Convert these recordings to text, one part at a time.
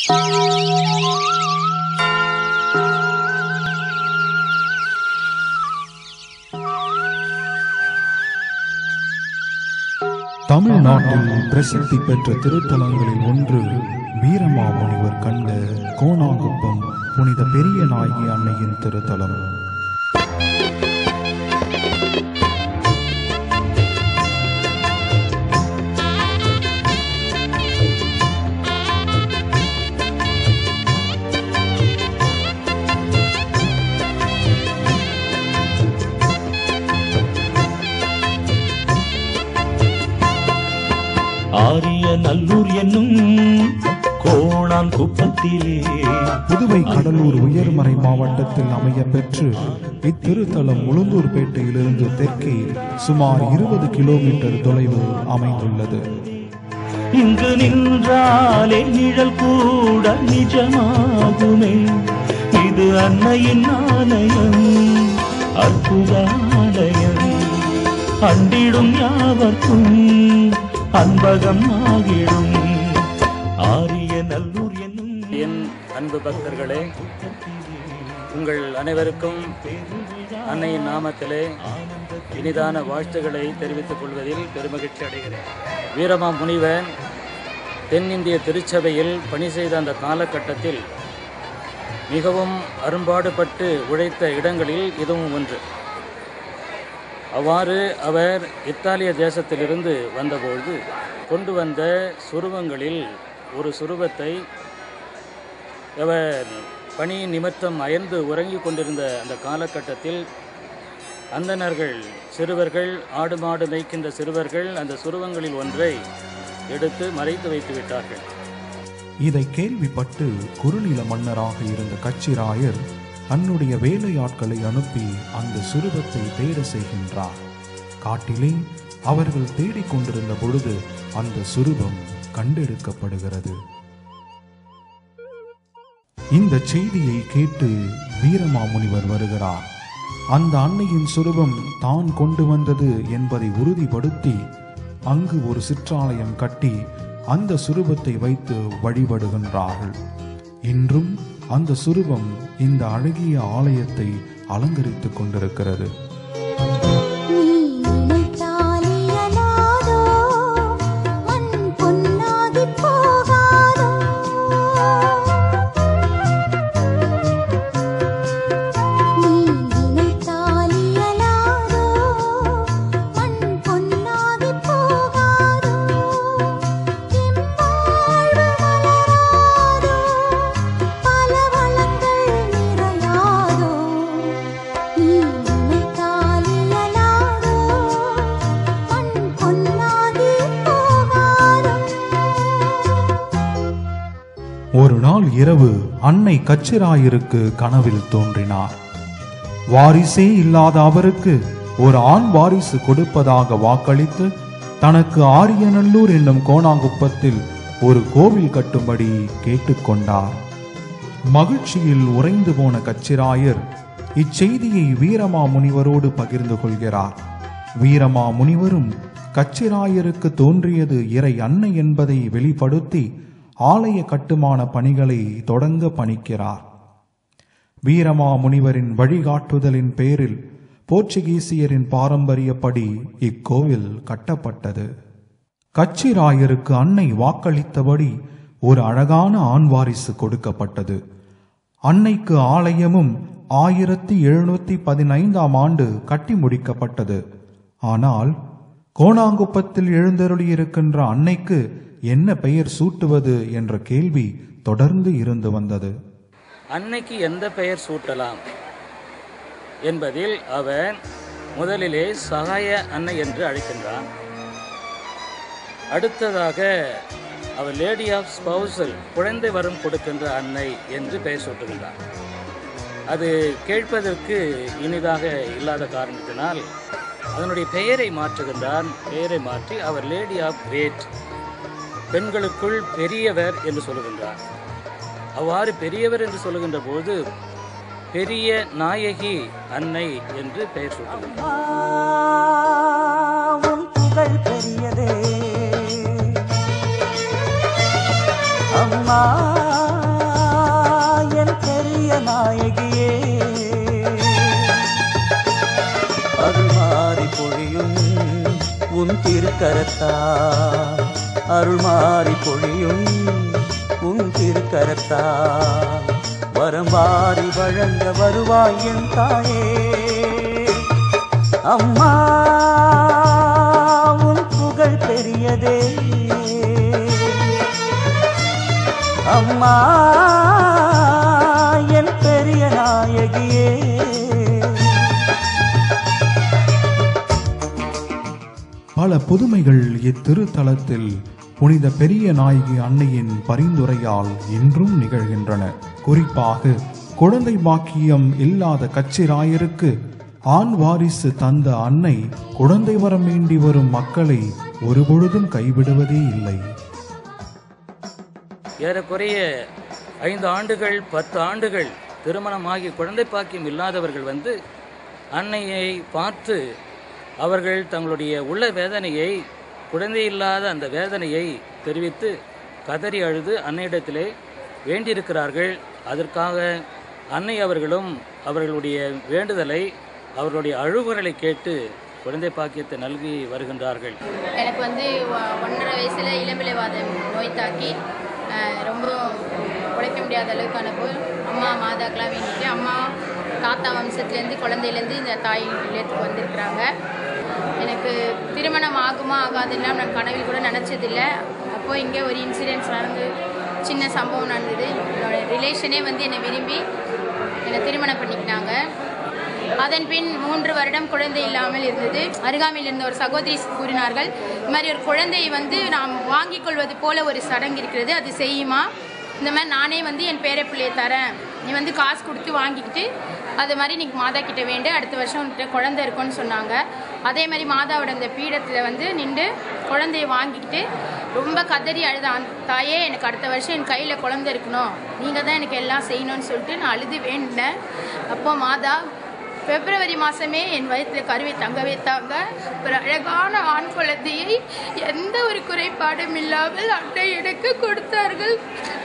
தமிழ்நாட்டில் பிரசித்தி பெற்ற திருத்தலங்களில் ஒன்று வீரமாமுனிவர் கண்ட கோணாங்குப்பம் புனித பெரிய நாயகி அன்னையின் திருத்தலம் ஆரிய நல்லூர் என்னும் கோணான் குப்பத்திலே புதுவை கடலூர் உயர்மறை மாவட்டத்தில் அமைய பெற்று இத்திருத்தலம் உளுந்தூர்பேட்டையிலிருந்து தெற்கே சுமார் இருபது கிலோமீட்டர் தொலைவில் அமைந்துள்ளது இங்கு நின்றாலே நிழல் கூட நிஜமாகுமே இது அன்னையின் ஆலயம் அற்புத ஆலயம் அண்டிடும் யாவர்க்கும் அன்பகம் ஆகிடும் ஆரிய நல்லூர் என்னும் என் அன்பு பக்தர்களே உங்கள் அனைவருக்கும் அன்னையின் நாமத்திலே இனிதான வாழ்த்துக்களை தெரிவித்துக் கொள்வதில் பெருமகிழ்ச்சி அடைகிறேன் வீரமா முனிவன் தென்னிந்திய திருச்சபையில் பணி செய்த அந்த காலகட்டத்தில் மிகவும் அரும்பாடுபட்டு உழைத்த இடங்களில் இதுவும் ஒன்று அவ்வாறு அவர் இத்தாலிய தேசத்திலிருந்து வந்தபொழுது கொண்டு வந்த சுருவங்களில் ஒரு சுருவத்தை அவர் பணி நிமித்தம் அயர்ந்து உறங்கிக் கொண்டிருந்த அந்த காலகட்டத்தில் அந்தணர்கள் சிறுவர்கள் ஆடு மாடு மேய்க்கின்ற சிறுவர்கள் அந்த சுருவங்களில் ஒன்றை எடுத்து மறைத்து வைத்து விட்டார்கள் இதை கேள்விப்பட்டு குறுநில மன்னராக இருந்த கச்சிராயர் தன்னுடைய வேலையாட்களை அனுப்பி அந்த சுரூபத்தை தேட செய்கின்றார் காட்டிலே அவர்கள் தேடிக் கொண்டிருந்த பொழுது அந்த சுரூபம் கண்டெடுக்கப்படுகிறது இந்த செய்தியை கேட்டு வீரமாமுனிவர் வருகிறார் அந்த அன்னையின் சுரூபம் தான் கொண்டு வந்தது என்பதை உறுதிப்படுத்தி அங்கு ஒரு சிற்றாலயம் கட்டி அந்த சுரூபத்தை வைத்து வழிபடுகின்றார்கள் இன்றும் அந்த சுரூபம் இந்த அழகிய ஆலயத்தை அலங்கரித்துக் கொண்டிருக்கிறது நீ நினைத்தாலே அழாதோ மண் பொன்னாகிப் போகாதோ நீ நினைத்தாலே அழாதோ மண் பொன்னாகிப் போகாதோ எம்மாழ்வு மலராதோ பல வளங்கள் நிறையாதோ நீ நினைத்தாலே அழாதோ மண் பொன்னாகிப் போகாதோ ஒரு நாள் இரவு அன்னை கச்சிராயருக்கு கனவில் தோன்றினார் வாரிசே இல்லாத அவருக்கு ஒரு ஆண் வாரிசு கொடுப்பதாக வாக்களித்து தனக்கு ஆரியநல்லூர் என்னும் கோணாங்குப்பத்தில் ஒரு கோவில் கட்டும்படி கேட்டுக்கொண்டார் மகிழ்ச்சியில் உறைந்து போன கச்சிராயர் இச்செய்தியை வீரமா முனிவரோடு பகிர்ந்து கொள்கிறார் வீரமா முனிவரும் கச்சிராயருக்கு தோன்றியது இறை அன்னை என்பதை வெளிப்படுத்தி ஆலய கட்டுமான பணிகளை தொடங்க பணிக்கிறார் வீரமா முனிவரின் வழிகாட்டுதலின் பேரில் போர்ச்சுகீசியரின் பாரம்பரியப்படி இக்கோவில் கட்டப்பட்டது கச்சிராயருக்கு அன்னை வாக்களித்தபடி ஒரு அழகான ஆண் வாரிசு கொடுக்கப்பட்டது அன்னைக்கு ஆலயமும் ஆயிரத்தி எழுநூத்தி பதினைந்தாம் ஆண்டு கட்டி முடிக்கப்பட்டது ஆனால் கோணாங்குப்பத்தில் எழுந்தருளியிருக்கின்ற அன்னைக்கு என்ன பெயர் சூட்டுவது என்ற கேள்வி தொடர்ந்து இருந்து வந்தது அன்னைக்கு எந்த பெயர் சூட்டலாம் என்பதில் அவன் முதலிலே சகாய அன்னை என்று அழைக்கின்றான் அடுத்ததாக அவர் லேடி ஆஃப் ஸ்பௌசல் குழந்தை வரம் கொடுக்கின்ற அன்னை என்று பெயர் சூட்டுகின்றான் அது கேட்பதற்கு இனிதாக இல்லாத காரணத்தினால் அதனுடைய பெயரை மாற்றுகின்றான் பெயரை மாற்றி அவர் லேடி ஆஃப் கிரேட் பெண்களுக்குள் பெரியவர் என்று சொல்லுகின்றார் அவ்வாறு பெரியவர் என்று சொல்லுகின்ற போது பெரிய நாயகி அன்னை என்று பெயர் சூட்டுகின்றார் உன் புகழ் பெரியதே அம்மா பெரிய நாயகியே அருள் மாறி பொழியும் உன் திருக்கரத்தா அருள் மாறி பொழியும் உன் திருக்கரத்தா வரம் வாரி வழங்க வருவாய் என் தாயே அம்மா உன் புகழ் பெரியதே அம்மா என் பெரிய நாயகியே பல புதுமைகள் இத்திருத்தலத்தில் புனித பெரிய நாயகி அன்னையின் பரிந்துரையால் இன்றும் நிகழ்கின்றன குறிப்பாக குழந்தை பாக்கியம் இல்லாத கச்சிராயருக்கு ஆண் வாரிசு தந்த அன்னை குழந்தை வரம் வேண்டி வரும் மக்களை ஒருபொழுதும் கைவிடுவதே இல்லை ஏறக்குறைய ஐந்து ஆண்டுகள் பத்து ஆண்டுகள் திருமணமாகி குழந்தை பாக்கியம் இல்லாதவர்கள் வந்து அன்னையை பார்த்து அவர்கள் தங்களுடைய உள்ள வேதனையை குழந்தை இல்லாத அந்த வேதனையை தெரிவித்து கதறி அழுது அன்னையிடத்திலே வேண்டியிருக்கிறார்கள் அதற்காக அன்னை அவர்களும் அவர்களுடைய வேண்டுதலை அவர்களுடைய அழுகுரலை கேட்டு குழந்தை பாக்கியத்தை நல்கி வருகின்றார்கள் எனக்கு வந்து ஒ- ஒன்றரை வயசில் இளம்பிலைவாதம் நோய் தாக்கி அஹ், ரொம்ப உழைக்க முடியாத அளவுக்கான போய் அம்மா மாதாக்கெலாம் வேண்டிட்டு அம்மா தாத்தா வம்சத்துலேருந்து குழந்தையிலேருந்து இந்த தாய் இல்லத்துக்கு வந்திருக்கிறாங்க எனக்கு திருமணம் ஆகுமா ஆகாதுன்னா நான் கனவில் கூட நினச்சதில்லை அப்போது இங்கே ஒரு இன்சிடென்ட்ஸ் நடந்து சின்ன சம்பவம் நடந்தது என்னோட ரிலேஷனே வந்து என்னை விரும்பி என்னை திருமணம் பண்ணிக்கிட்டாங்க அதன் பின் மூன்று வருடம் குழந்தை இல்லாமல் இருந்தது அருகாமையில் இருந்த ஒரு சகோதரி கூறினார்கள் இந்த மாதிரி ஒரு குழந்தையை வந்து நாம் வாங்கிக் கொள்வது போல ஒரு சடங்கு இருக்கிறது அது செய்யுமா இந்த மாதிரி நானே வந்து என் பேர பிள்ளையை தரேன் நீ வந்து காசு கொடுத்து வாங்கிக்கிட்டு அது மாதிரி நீ மாதா கிட்ட வேண்டு அடுத்த வருஷம் உன்கிட்ட குழந்தை இருக்கும்னு சொன்னாங்க அதே மாதிரி மாதாவோட அந்த பீடத்தில் வந்து நின்று குழந்தைய வாங்கிக்கிட்டு ரொம்ப கதறி அழுதான் தாயே எனக்கு அடுத்த வருஷம் என் கையில் குழந்தை இருக்கணும் நீங்கள் தான் எனக்கு எல்லாம் செய்யணும்னு சொல்லிட்டு நான் அழுது வேண்டினேன் அப்போ மாதா பிப்ரவரி மாதமே என் வயிற்றில் கருவை தங்க வைத்தாங்க ஒரு அழகான ஆண் குழந்தையை எந்த ஒரு குறைபாடும் இல்லாமல் அன்னை எனக்கு கொடுத்தார்கள்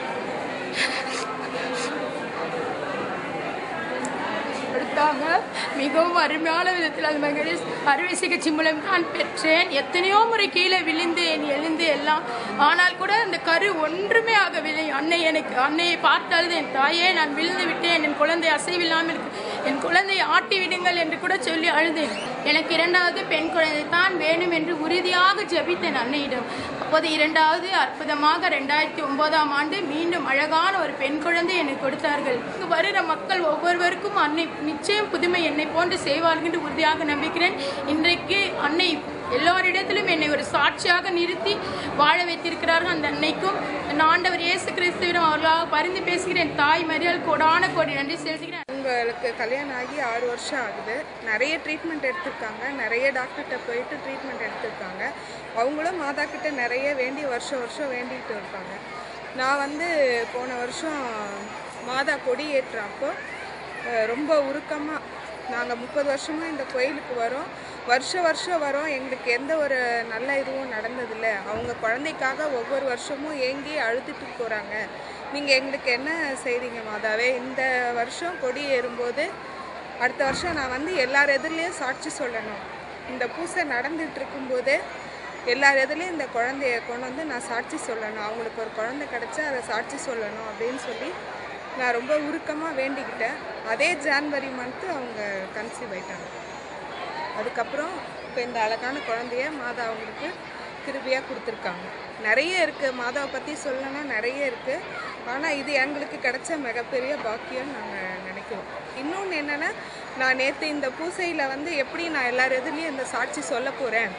கொடுத்தாங்க மிகவும் அருமையான விதத்தில் அது மகிழ்ச்சி அறுவை சிகிச்சை மூலம் தான் பெற்றேன் எத்தனையோ முறை கீழே விழுந்தேன் எழுந்து எல்லாம் ஆனால் கூட அந்த கரு ஒன்றுமே ஆகவில்லை அன்னை எனக்கு அன்னையை பார்த்தால் என் தாயே நான் விழுந்து விட்டேன் என் குழந்தை அசைவில்லாமல் இருக்கு என் குழந்தையை ஆட்டி விடுங்கள் என்று கூட சொல்லி அழுதேன் எனக்கு இரண்டாவது பெண் குழந்தை தான் வேணும் என்று உறுதியாக ஜெபித்தேன் அன்னையிடம் அப்போது இரண்டாவது அற்புதமாக ரெண்டாயிரத்தி ஒன்பதாம் ஆண்டு மீண்டும் அழகான ஒரு பெண் குழந்தை எனக்கு கொடுத்தார்கள் இங்கு வருகிற மக்கள் ஒவ்வொருவருக்கும் அன்னை நிச்சயம் புதுமை என்னை போன்று செய்வார்கள் என்று உறுதியாக நம்பிக்கிறேன் இன்றைக்கு அன்னை எல்லோரிடத்திலும் என்னை ஒரு சாட்சியாக நிறுத்தி வாழ வைத்திருக்கிறார்கள் அந்த அன்னைக்கும் நான் ஆண்டவர் இயேசு கிறிஸ்துவிடம் அவர்களாக பரிந்து பேசுகிறேன் தாய் மரியாள் கோடான கோடி நன்றி செலுத்துகிறேன் உங்களுக்கு கல்யாணம் ஆகி ஆறு வருஷம் ஆகுது நிறைய ட்ரீட்மெண்ட் எடுத்திருக்காங்க நிறைய டாக்டர்கிட்ட போயிட்டு ட்ரீட்மெண்ட் எடுத்திருக்காங்க அவங்களும் மாதா கிட்ட நிறைய வேண்டி வருஷம் வருஷம் வேண்டிகிட்டு இருக்காங்க நான் வந்து போன வருஷம் மாதா கொடி ஏற்றுறப்போ அஹ், ரொம்ப உருக்கமாக நாங்கள் முப்பது வருஷமாக இந்த கோயிலுக்கு வரோம் வருஷ வருஷம் வரோம் எங்களுக்கு எந்த ஒரு நல்ல இதுவும் நடந்ததில்லை அவங்க குழந்தைக்காக ஒவ்வொரு வருஷமும் ஏங்கி அழுதுட்டு போகிறாங்க நீங்கள் எங்களுக்கு என்ன செய்றீங்க மாதாவே இந்த வருஷம் கொடி ஏறும்போது அடுத்த வருஷம் நான் வந்து எல்லார் எதிர்லேயும் சாட்சி சொல்லணும் இந்த பூசை நடந்துட்டு இருக்கும்போது எல்லார் எதுலேயும் இந்த குழந்தைய கொண்டு வந்து நான் சாட்சி சொல்லணும் அவங்களுக்கு ஒரு குழந்தை கிடச்சா அதை சாட்சி சொல்லணும் அப்படின்னு சொல்லி நான் ரொம்ப உருக்கமாக வேண்டிக்கிட்டேன் அதே ஜான்வரி மந்த்து அவங்க கன்சீவ் ஆயிட்டாங்க அதுக்கப்புறம் இப்போ இந்த அழகான குழந்தைய மாதா அவங்களுக்கு திருப்பியாக கொடுத்துருக்காங்க நிறைய இருக்குது மாதாவை பற்றி சொல்லணும்னா நிறைய இருக்குது ஆனால் இது எங்களுக்கு கிடைச்ச மிகப்பெரிய பாக்கியம் நாங்கள் நினைக்கிறோம் இன்னொன்று என்னென்னா நான் நேற்று இந்த பூசையில் வந்து எப்படி நான் எல்லார் எதுலேயும் இந்த சாட்சி சொல்ல போகிறேன்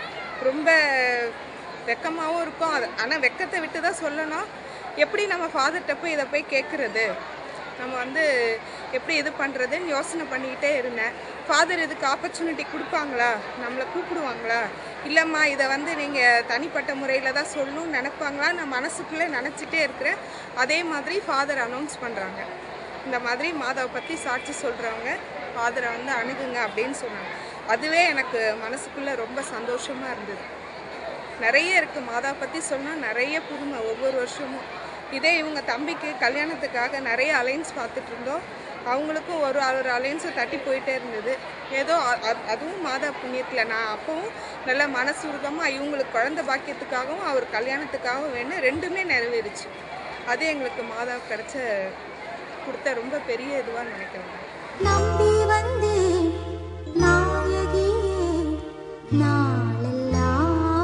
ரொம்ப வெக்கமாகவும் இருக்கும் அது ஆனால் வெக்கத்தை விட்டு தான் சொல்லணும் எப்படி நம்ம ஃபாதர்கிட்ட போய் இதை போய் கேட்குறது நம்ம வந்து எப்படி இது பண்ணுறதுன்னு யோசனை பண்ணிக்கிட்டே இருந்தேன் ஃபாதர் இதுக்கு ஆப்பர்ச்சுனிட்டி கொடுப்பாங்களா நம்மளை கூப்பிடுவாங்களா இல்லைம்மா இதை வந்து நீங்கள் தனிப்பட்ட முறையில் தான் சொல்லணும்னு நினைப்பாங்களா நான் மனசுக்குள்ளே நினச்சிட்டே இருக்கிறேன் அதே மாதிரி ஃபாதர் அனௌன்ஸ் பண்ணுறாங்க இந்த மாதிரி மாதாவை பற்றி சாட்சி சொல்கிறவங்க ஃபாதரை வந்து அணுகுங்க அப்படின்னு சொன்னாங்க அதுவே எனக்கு மனசுக்குள்ளே ரொம்ப சந்தோஷமாக இருந்தது நிறைய இருக்குது மாதா பற்றி சொன்னால் நிறைய புதுமை ஒவ்வொரு வருஷமும் இதே இவங்க தம்பிக்கு கல்யாணத்துக்காக நிறைய அலைன்ஸ் பார்த்துட்டு இருந்தோம் அவங்களுக்கும் ஒரு ஒரு அலைன்ஸும் தட்டி போயிட்டே இருந்தது ஏதோ அ- அ- அதுவும் மாதா புண்ணியத்தில் நான் அப்பவும் நல்ல மனசுருகமாக இவங்களுக்கு குழந்தை பாக்கியத்துக்காகவும் அவர் கல்யாணத்துக்காகவும் வேணும் ரெண்டுமே நிறைவேறுச்சு அது எங்களுக்கு மாதா கிடைச்ச கொடுத்த ரொம்ப பெரிய இதுவாக நினைக்கிறேன் நம்பி வந்தேன் நாயகியே நாளெல்லாம்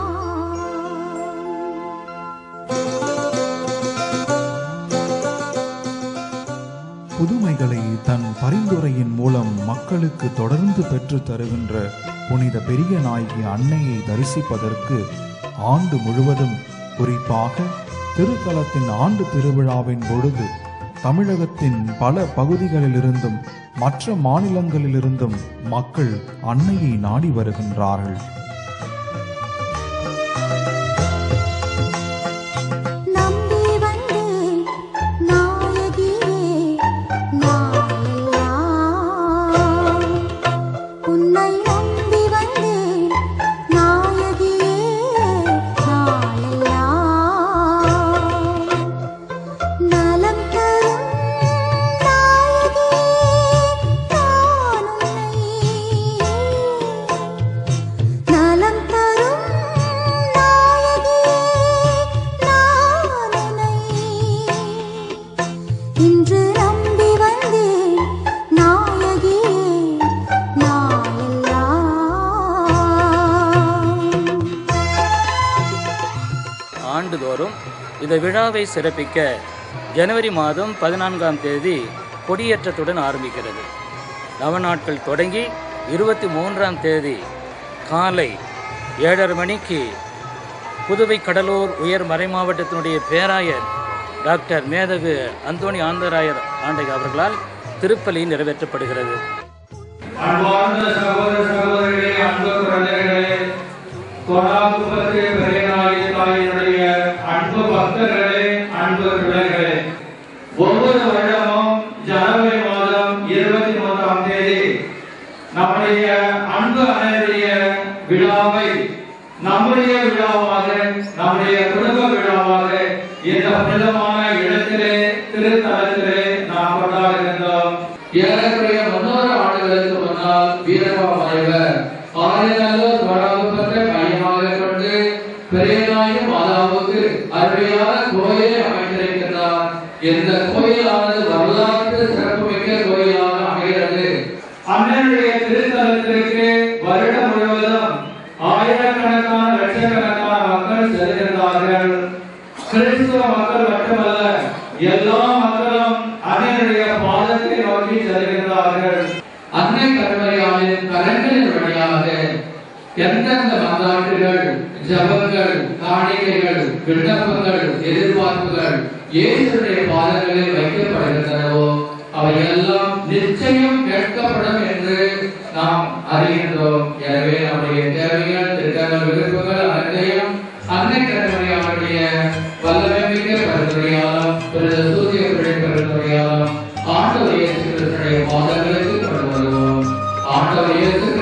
புதுமைகளை தன் பரிந்துரையின் மூலம் மக்களுக்கு தொடர்ந்து பெற்றுத் தருகின்ற புனித பெரிய நாயகி அன்னையை தரிசிப்பதற்கு ஆண்டு முழுவதும் குறிப்பாக திருத்தலத்தின் ஆண்டு திருவிழாவின் பொழுது தமிழகத்தின் பல பகுதிகளிலிருந்தும் மற்ற மாநிலங்களிலிருந்தும் மக்கள் அன்னையை நாடி வருகின்றார்கள் நம்பி வந்தேன் நாயகியே நாளெல்லாம் உன்னை நம்பி வந்தேன் நாயகியே நாளெல்லாம் நலம் தரும் நாயகியே நான் உன்னை நலம் தரும் நாயகியே நான் உன்னை இன்று நம்பி வந்தேன் நாயகியே நாளெல்லாம் ஆண்டுதோறும் இந்த விழாவை சிறப்பிக்க ஜனவரி மாதம் பதினான்காம் தேதி கொடியேற்றத்துடன் ஆரம்பிக்கிறது நவநாட்கள் தொடங்கி இருபத்தி மூன்றாம் தேதி காலை ஏழரை மணிக்கு புதுவை கடலூர் உயர் மறைமாவட்டத்தினுடைய பேராயர் டாக்டர் மேதகு அந்தோணி ஆந்தராயர் ஆண்டை அவர்களால் திருப்பலி நிறைவேற்றப்படுகிறது அன்பார்ந்த சகோதர சகோதரிகளே அன்பு குழந்தைகளே கோலாகுப்பத்து பெரியநாயகி தாயினுடைய அன்பு பக்தர்களே அன்பு பிள்ளைகளே ஒவ்வொரு வருடமும் ஜனவரி மாதம் இருபத்தி மூன்றாம் தேதி நம்முடைய அன்பு அன்னையுடைய விழாவை நம்முடைய விழாவாக நம்முடைய குடும்ப விழாவாக இந்த புனிதமான இடத்திலே திருத்தலத்திலே நாம் கொண்டாடுகின்றோம் ஏறக்குறைய முன்னூறு ஆண்டுகளுக்கு முன்னால் வீரமா மறைவர் ஆரியநல்லூர் வடாகுப்பத்தை மையமாக கொண்டு பெரியநாயக மாதாவுக்கு அருமையான கோயிலை அமைத்திருக்கிறார் இந்த கோயிலானது வரலாற்று சிறப்புமிக்க கோயிலாக அமைகிறது அண்ணனுடைய திருத்தலத்திற்கு வருடம் முழுவதும் ஆயிரக்கணக்கான லட்சக்கணக்கான மக்கள் செல்கின்றார்கள் கிறிஸ்துவ மக்கள் மட்டுமல்ல எல்லா மக்களும் அன்னையுடைய பாதத்தை நோக்கி செல்கின்றார்கள் அன்னை கருமறையாளின் கரங்களின் வழியாக எந்தெந்த மன்றாட்டுகள் ஜபங்கள் காணிக்கைகள் விண்ணப்பங்கள் எதிர்பார்ப்புகள் இயேசுடைய பாதங்களில் வைக்கப்படுகின்றனவோ அவையெல்லாம் நிச்சயம் கேட்கப்படும் என்று நாம் அறிகின்றோம் எனவே நம்முடைய தேவைகள் திட்டங்கள் விருப்பங்கள் அனைத்தையும் அன்னை கருமறையாளுடைய வல்லமை மிக்க பரிந்துரையாலும் பிறகு சூரிய பரிந்துரையாலும் ஆண்டவர் இயேசு கிறிஸ்துடைய பாதங்களுக்கு கொண்டு வருவோம் ஆண்டவர் இயேசு